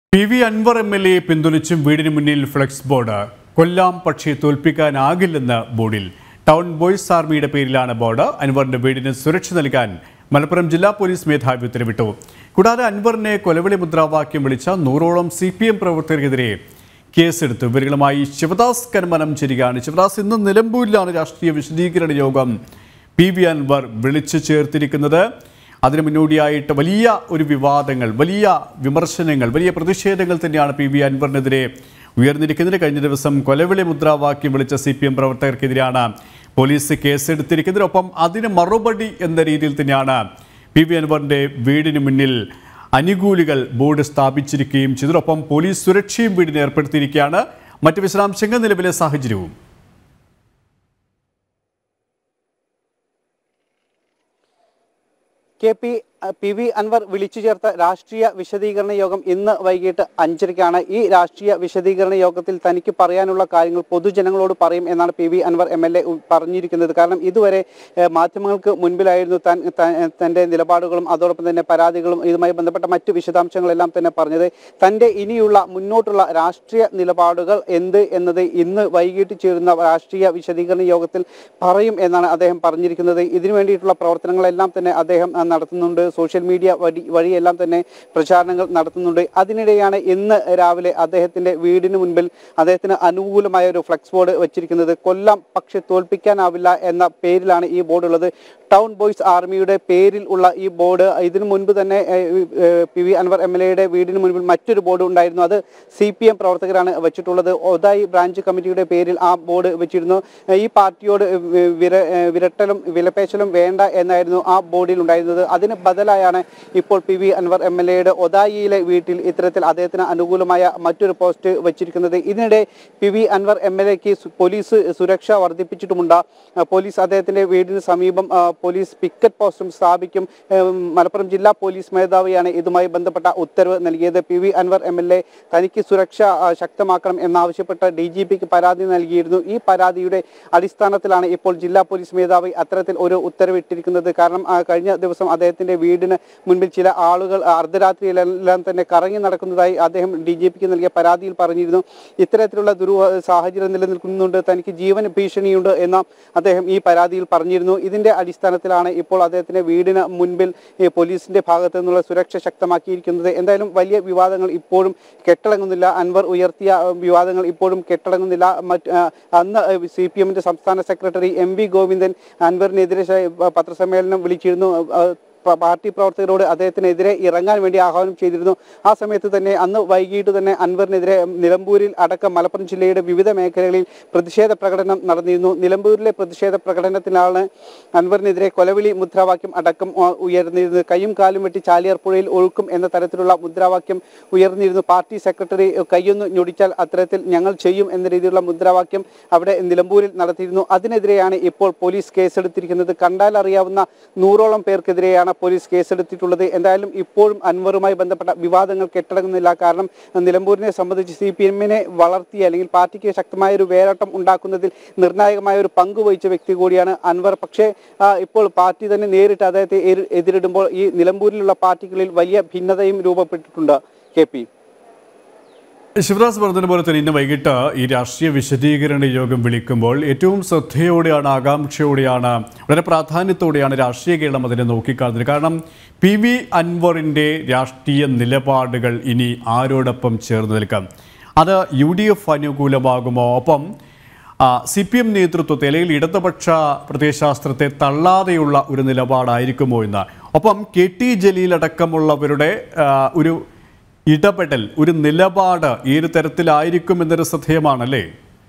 P V Anvar M L A പിന്തുണച്ചും വീടിന് മുന്നിൽ ഫ്ലെക്സ് ബോർഡ് കൊല്ലാം പക്ഷേ തോൽപ്പിക്കാനാകില്ലെന്ന് ബോർഡിൽ ടൗൺ ബോയ്സ് ആർമിയുടെ പേരിലാണ് ബോർഡ് അൻവറിന്റെ വീടിന് സുരക്ഷ നൽകാൻ മലപ്പുറം ജില്ലാ പോലീസ് മേധാവി ഉത്തരവിട്ടു കൂടാതെ അൻവറിനെ കൊലവിളി മുദ്രാവാക്യം വിളിച്ച നൂറോളം സി പി എം പ്രവർത്തകർക്കെതിരെ കേസെടുത്തു ഇവരുകളുമായി ശിവദാസ് കന്മനം ചേരുകയാണ് ശിവദാസ് ഇന്ന് നിലമ്പൂരിലാണ് രാഷ്ട്രീയ വിശദീകരണ യോഗം പി വി അൻവർ വിളിച്ചു ചേർത്തിരിക്കുന്നത് അതിന് മുന്നോടിയായിട്ട് വലിയ ഒരു വിവാദങ്ങൾ വലിയ വിമർശനങ്ങൾ വലിയ പ്രതിഷേധങ്ങൾ തന്നെയാണ് പി വി അൻവറിനെതിരെ ഉയർന്നിരിക്കുന്നത് കഴിഞ്ഞ ദിവസം കൊലവിളി മുദ്രാവാക്യം വിളിച്ച സി പി എം പ്രവർത്തകർക്കെതിരെയാണ് പോലീസ് കേസെടുത്തിരിക്കുന്നത് ഒപ്പം അതിന് മറുപടി എന്ന രീതിയിൽ തന്നെയാണ് പി വി അൻവറിന്റെ വീടിന് മുന്നിൽ അനുകൂലികൾ ബോർഡ് സ്ഥാപിച്ചിരിക്കുകയും ചെയ്തതൊപ്പം പോലീസ് സുരക്ഷയും വീടിന് ഏർപ്പെടുത്തിയിരിക്കുകയാണ് മറ്റ് വിശദാംശങ്ങൾ നിലവിലെ സാഹചര്യവും K P P V Anvar വിളിച്ചു ചേർത്ത രാഷ്ട്രീയ വിശദീകരണ യോഗം ഇന്ന് വൈകിട്ട് അഞ്ചരയ്ക്കാണ് ഈ രാഷ്ട്രീയ വിശദീകരണ യോഗത്തിൽ തനിക്ക് പറയാനുള്ള കാര്യങ്ങൾ പൊതുജനങ്ങളോട് പറയും എന്നാണ് P V Anvar M L A പറഞ്ഞിരിക്കുന്നത് കാരണം ഇതുവരെ ഏഹ്, മാധ്യമങ്ങൾക്ക് മുൻപിലായിരുന്നു താൻ ത- തന്റെ നിലപാടുകളും അതോടൊപ്പം തന്നെ പരാതികളും ഇതുമായി ബന്ധപ്പെട്ട മറ്റു വിശദാംശങ്ങളെല്ലാം തന്നെ പറഞ്ഞത് തന്റെ ഇനിയുള്ള മുന്നോട്ടുള്ള രാഷ്ട്രീയ നിലപാടുകൾ എന്ത് എന്നത് ഇന്ന് വൈകിട്ട് ചേരുന്ന രാഷ്ട്രീയ വിശദീകരണ യോഗത്തിൽ പറയും എന്നാണ് അദ്ദേഹം പറഞ്ഞിരിക്കുന്നത് ഇതിനു വേണ്ടിയിട്ടുള്ള പ്രവർത്തനങ്ങളെല്ലാം തന്നെ അദ്ദേഹം ആ, നടത്തുന്നുണ്ട് സോഷ്യൽ മീഡിയ വഴി വഴിയെല്ലാം തന്നെ പ്രചാരണങ്ങൾ നടത്തുന്നുണ്ട് അതിനിടെയാണ് ഇന്ന് രാവിലെ അദ്ദേഹത്തിന്റെ വീടിന് മുൻപിൽ അദ്ദേഹത്തിന് അനുകൂലമായ ഒരു ഫ്ലെക്സ് ബോർഡ് വെച്ചിരിക്കുന്നത് കൊല്ലം പക്ഷെ തോൽപ്പിക്കാനാവില്ല എന്ന പേരിലാണ് ഈ ബോർഡ് ഉള്ളത് ടൗൺ ബോയ്സ് ആർമിയുടെ പേരിൽ ഉള്ള ഈ ബോർഡ് ഇതിനു മുൻപ് തന്നെ ഏഹ്, ഏഹ്, P V Anvar M L എയുടെ വീടിന് മുൻപിൽ മറ്റൊരു ബോർഡ് ഉണ്ടായിരുന്നു അത് സി പി എം പ്രവർത്തകരാണ് വെച്ചിട്ടുള്ളത് ഒതായി ബ്രാഞ്ച് കമ്മിറ്റിയുടെ പേരിൽ ആ ബോർഡ് വെച്ചിരുന്നു ഈ പാർട്ടിയോട് വിര ഏഹ്, വിരട്ടലും വിലപേശലും വേണ്ട എന്നായിരുന്നു ആ ബോർഡിൽ ഉണ്ടായിരുന്നത് അതിന് ബദലായാണ് ഇപ്പോൾ P V Anvar M L എയുടെ ഒതായിയിലെ വീട്ടിൽ ഇത്തരത്തിൽ അദ്ദേഹത്തിന് അനുകൂലമായ മറ്റൊരു പോസ്റ്റ് വെച്ചിരിക്കുന്നത് ഇതിനിടെ P V Anvar M L എക്ക് പോലീസ് സുരക്ഷ വർദ്ധിപ്പിച്ചിട്ടുമുണ്ട് ആ, പോലീസ് അദ്ദേഹത്തിന്റെ വീടിന് സമീപം ആ, പോലീസ് പിക്കറ്റ് പോസ്റ്റും സ്ഥാപിക്കും ഏഹ്, മലപ്പുറം ജില്ലാ പോലീസ് മേധാവിയാണ് ഇതുമായി ബന്ധപ്പെട്ട ഉത്തരവ് നൽകിയത് P V Anvar M L A തനിക്ക് സുരക്ഷ ആ, ശക്തമാക്കണം എന്നാവശ്യപ്പെട്ട് ഡി ജി പിക്ക് പരാതി നൽകിയിരുന്നു ഈ പരാതിയുടെ അടിസ്ഥാനത്തിലാണ് ഇപ്പോൾ ജില്ലാ പോലീസ് മേധാവി അത്തരത്തിൽ ഒരു ഉത്തരവിട്ടിരിക്കുന്നത് കാരണം ആ, കഴിഞ്ഞ ദിവസം അദ്ദേഹത്തിന്റെ വീടിന് മുൻപിൽ ചില ആളുകൾ അർദ്ധരാത്രിയിലെല്ലാം തന്നെ കറങ്ങി നടക്കുന്നതായി അദ്ദേഹം ഡി ജി പിക്ക് നൽകിയ പരാതിയിൽ പറഞ്ഞിരുന്നു ഇത്തരത്തിലുള്ള ദുരു സാഹചര്യം നിലനിൽക്കുന്നുണ്ട് തനിക്ക് ജീവന് ഭീഷണിയുണ്ട് എന്ന് അദ്ദേഹം ഈ പരാതിയിൽ പറഞ്ഞിരുന്നു ഇതിന്റെ അടിസ്ഥാനത്തിലാണ് ഇപ്പോൾ അദ്ദേഹത്തിന്റെ വീടിന് മുൻപിൽ ഈ പോലീസിന്റെ ഭാഗത്തു നിന്നുള്ള സുരക്ഷ ശക്തമാക്കിയിരിക്കുന്നത് എന്തായാലും വലിയ വിവാദങ്ങൾ ഇപ്പോഴും കെട്ടടങ്ങുന്നില്ല അൻവർ ഉയർത്തിയ അഹ്, വിവാദങ്ങൾ ഇപ്പോഴും കെട്ടടങ്ങുന്നില്ല മറ്റ് ആ, അന്ന് സി പി എമ്മിന്റെ സംസ്ഥാന സെക്രട്ടറി എം വി ഗോവിന്ദൻ അൻവറിനെതിരെ ശ- പത്രസമ്മേളനം വിളിച്ചിരുന്നു അഹ്, പ- പാർട്ടി പ്രവർത്തകരോട് അദ്ദേഹത്തിനെതിരെ ഇറങ്ങാൻ വേണ്ടി ആഹ്വാനം ചെയ്തിരുന്നു ആ സമയത്ത് തന്നെ അന്ന് വൈകിട്ട് തന്നെ അൻവറിനെതിരെ നിലമ്പൂരിൽ അടക്കം മലപ്പുറം ജില്ലയുടെ വിവിധ മേഖലകളിൽ പ്രതിഷേധ പ്രകടനം നടന്നിരുന്നു നിലമ്പൂരിലെ പ്രതിഷേധ പ്രകടനത്തിലാണ് അൻവറിനെതിരെ കൊലവിളി മുദ്രാവാക്യം അടക്കം ആ, ഉയർന്നിരുന്നത് കൈയും കാലും വെട്ടി ചാലിയാർ പുഴയിൽ ഒഴുക്കും എന്ന തരത്തിലുള്ള മുദ്രാവാക്യം ഉയർന്നിരുന്നു പാർട്ടി സെക്രട്ടറി കൈയൊന്ന് ഞൊടിച്ചാൽ അത്തരത്തിൽ ഞങ്ങൾ ചെയ്യും എന്ന രീതിയിലുള്ള മുദ്രാവാക്യം അവിടെ നിലമ്പൂരിൽ നടത്തിയിരുന്നു അതിനെതിരെയാണ് ഇപ്പോൾ പോലീസ് കേസെടുത്തിരിക്കുന്നത് കണ്ടാൽ അറിയാവുന്ന നൂറോളം പേർക്കെതിരെയാണ് പോലീസ് കേസെടുത്തിട്ടുള്ളത് എന്തായാലും ഇപ്പോഴും അൻവറുമായി ബന്ധപ്പെട്ട വിവാദങ്ങൾ കെട്ടടങ്ങുന്നില്ല കാരണം നിലമ്പൂരിനെ സംബന്ധിച്ച് സി പി എമ്മിനെ വളർത്തിയ അല്ലെങ്കിൽ പാർട്ടിക്ക് ശക്തമായ ഒരു വേരോട്ടം ഉണ്ടാക്കുന്നതിൽ നിർണായകമായ ഒരു പങ്ക് വഹിച്ച വ്യക്തി കൂടിയാണ് അൻവർ പക്ഷേ ആ, ഇപ്പോൾ പാർട്ടി തന്നെ നേരിട്ട് അദ്ദേഹത്തെ എതിർ- എതിരിടുമ്പോൾ ഈ നിലമ്പൂരിലുള്ള പാർട്ടികളിൽ വലിയ ഭിന്നതയും രൂപപ്പെട്ടിട്ടുണ്ട് കെ പി ശിവദാസ് പറഞ്ഞതുപോലെ പോലെ തന്നെ ഇന്ന് വൈകിട്ട് ഈ രാഷ്ട്രീയ വിശദീകരണ യോഗം വിളിക്കുമ്പോൾ ഏറ്റവും ശ്രദ്ധയോടെയാണ് ആകാംക്ഷയോടെയാണ് വളരെ പ്രാധാന്യത്തോടെയാണ് രാഷ്ട്രീയ കേരളം അതിനെ നോക്കിക്കാണുന്നത് കാരണം പി വി അൻവറിൻ്റെ രാഷ്ട്രീയ നിലപാടുകൾ ഇനി ആരോടൊപ്പം ചേർന്ന് നിൽക്കാം അത് യു ഡി എഫ് അനുകൂലമാകുമോ ഒപ്പം സി പി എം നേതൃത്വത്തെ അല്ലെങ്കിൽ ഇടതുപക്ഷ പ്രത്യയശാസ്ത്രത്തെ തള്ളാതെയുള്ള ഒരു നിലപാടായിരിക്കുമോ എന്ന് ഒപ്പം കെ ടി ജലീൽ അടക്കമുള്ളവരുടെ ആ, ഒരു ഇടപെടൽ ഒരു നിലപാട് ഏത് തരത്തിലായിരിക്കും എന്നൊരു ശ്രദ്ധേയമാണല്ലേ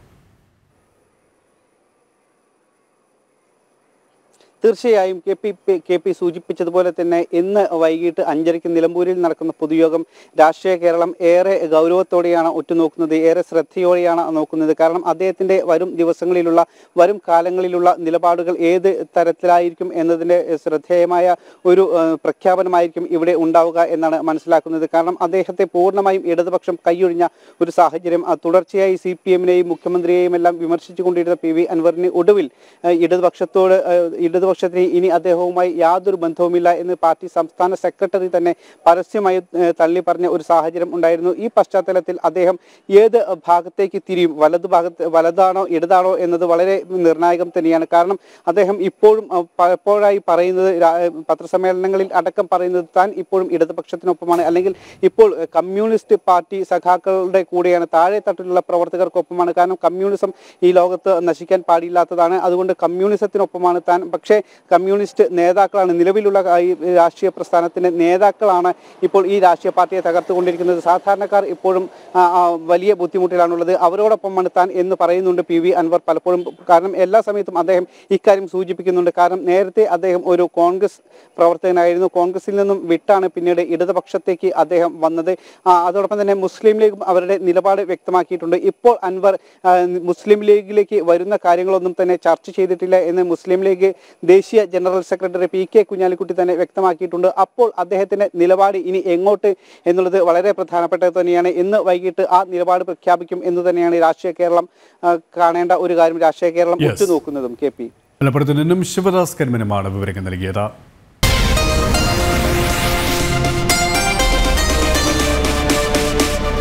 തീർച്ചയായും കെ പി പി- കെ പി സൂചിപ്പിച്ചതുപോലെ തന്നെ ഇന്ന് വൈകിട്ട് അഞ്ചരയ്ക്ക് നിലമ്പൂരിൽ നടക്കുന്ന പൊതുയോഗം രാഷ്ട്രീയ കേരളം ഏറെ ഗൗരവത്തോടെയാണ് ഉറ്റുനോക്കുന്നത് ഏറെ ശ്രദ്ധയോടെയാണ് നോക്കുന്നത് കാരണം അദ്ദേഹത്തിന്റെ വരും ദിവസങ്ങളിലുള്ള വരും കാലങ്ങളിലുള്ള നിലപാടുകൾ ഏത് തരത്തിലായിരിക്കും എന്നതിന്റെ ശ്രദ്ധേയമായ ഒരു ഏഹ്, പ്രഖ്യാപനമായിരിക്കും ഇവിടെ ഉണ്ടാവുക എന്നാണ് മനസ്സിലാക്കുന്നത് കാരണം അദ്ദേഹത്തെ പൂർണ്ണമായും ഇടതുപക്ഷം കൈയൊഴിഞ്ഞ ഒരു സാഹചര്യം ആ, തുടർച്ചയായി സി പി എമ്മിനെയും മുഖ്യമന്ത്രിയെയും എല്ലാം വിമർശിച്ചുകൊണ്ടിരുന്ന പി വി അൻവറിന് ഒടുവിൽ ഏഹ്, ഇടതുപക്ഷത്തോട് ഏഹ്, ഇടതുപക്ഷ ഇടതുപക്ഷത്തിന് ഇനി അദ്ദേഹവുമായി യാതൊരു ബന്ധവുമില്ല എന്ന് പാർട്ടി സംസ്ഥാന സെക്രട്ടറി തന്നെ പരസ്യമായി ഏഹ്, തള്ളി പറഞ്ഞ ഒരു സാഹചര്യം ഉണ്ടായിരുന്നു ഈ പശ്ചാത്തലത്തിൽ അദ്ദേഹം ഏത് ഭാഗത്തേക്ക് തിരിയും വലത് ഭാഗത്ത് വലതാണോ ഇടതാണോ എന്നത് വളരെ നിർണായകം തന്നെയാണ് കാരണം അദ്ദേഹം ഇപ്പോഴും അഹ്, പലപ്പോഴായി പറയുന്നത് രാ- പത്രസമ്മേളനങ്ങളിൽ അടക്കം പറയുന്നത് താൻ ഇപ്പോഴും ഇടതുപക്ഷത്തിനൊപ്പമാണ് അല്ലെങ്കിൽ ഇപ്പോൾ ഏഹ്, കമ്മ്യൂണിസ്റ്റ് പാർട്ടി സഖാക്കളുടെ കൂടെയാണ് താഴെ തട്ടിലുള്ള പ്രവർത്തകർക്കൊപ്പമാണ് കാരണം കമ്മ്യൂണിസം ഈ ലോകത്ത് നശിക്കാൻ പാടില്ലാത്തതാണ് അതുകൊണ്ട് കമ്മ്യൂണിസത്തിനൊപ്പമാണ് താൻ പക്ഷേ കമ്മ്യൂണിസ്റ്റ് നേതാക്കളാണ് നിലവിലുള്ള ആ ഈ രാഷ്ട്രീയ പ്രസ്ഥാനത്തിന്റെ നേതാക്കളാണ് ഇപ്പോൾ ഈ രാഷ്ട്രീയ പാർട്ടിയെ തകർത്തുകൊണ്ടിരിക്കുന്നത് സാധാരണക്കാർ ഇപ്പോഴും ആ, ആ, വലിയ ബുദ്ധിമുട്ടിലാണുള്ളത് അവരോടൊപ്പമാണ് താൻ എന്ന് പറയുന്നുണ്ട് പി വി അൻവർ പലപ്പോഴും കാരണം എല്ലാ സമയത്തും അദ്ദേഹം ഇക്കാര്യം സൂചിപ്പിക്കുന്നുണ്ട് കാരണം നേരത്തെ അദ്ദേഹം ഒരു കോൺഗ്രസ് പ്രവർത്തകനായിരുന്നു കോൺഗ്രസിൽ നിന്നും വിട്ടാണ് പിന്നീട് ഇടതുപക്ഷത്തേക്ക് അദ്ദേഹം വന്നത് ആ, അതോടൊപ്പം തന്നെ മുസ്ലിം ലീഗും അവരുടെ നിലപാട് വ്യക്തമാക്കിയിട്ടുണ്ട് ഇപ്പോൾ അൻവർ ആ, മുസ്ലിം ലീഗിലേക്ക് വരുന്ന കാര്യങ്ങളൊന്നും തന്നെ ചർച്ച ചെയ്തിട്ടില്ല എന്ന് മുസ്ലിം ലീഗ് ദേശീയ general secretary P K Kunhalikutty തന്നെ വ്യക്തമാക്കിയിട്ടുണ്ട് അപ്പോൾ അദ്ദേഹത്തിന്റെ നിലപാട് ഇനി എങ്ങോട്ട് എന്നുള്ളത് വളരെ പ്രധാനപ്പെട്ടത് തന്നെയാണ് ഇന്ന് വൈകിട്ട് ആ നിലപാട് പ്രഖ്യാപിക്കും എന്ന് തന്നെയാണ് രാഷ്ട്രീയ കേരളം ആ, കാണേണ്ട ഒരു കാര്യം രാഷ്ട്രീയ കേരളം Yes. ഉറ്റുനോക്കുന്നതും കെ പി മലപ്പുറത്ത് നിന്നും ശിവദാസ് കന്മനുമാണ് വിവരങ്ങൾ നൽകിയത്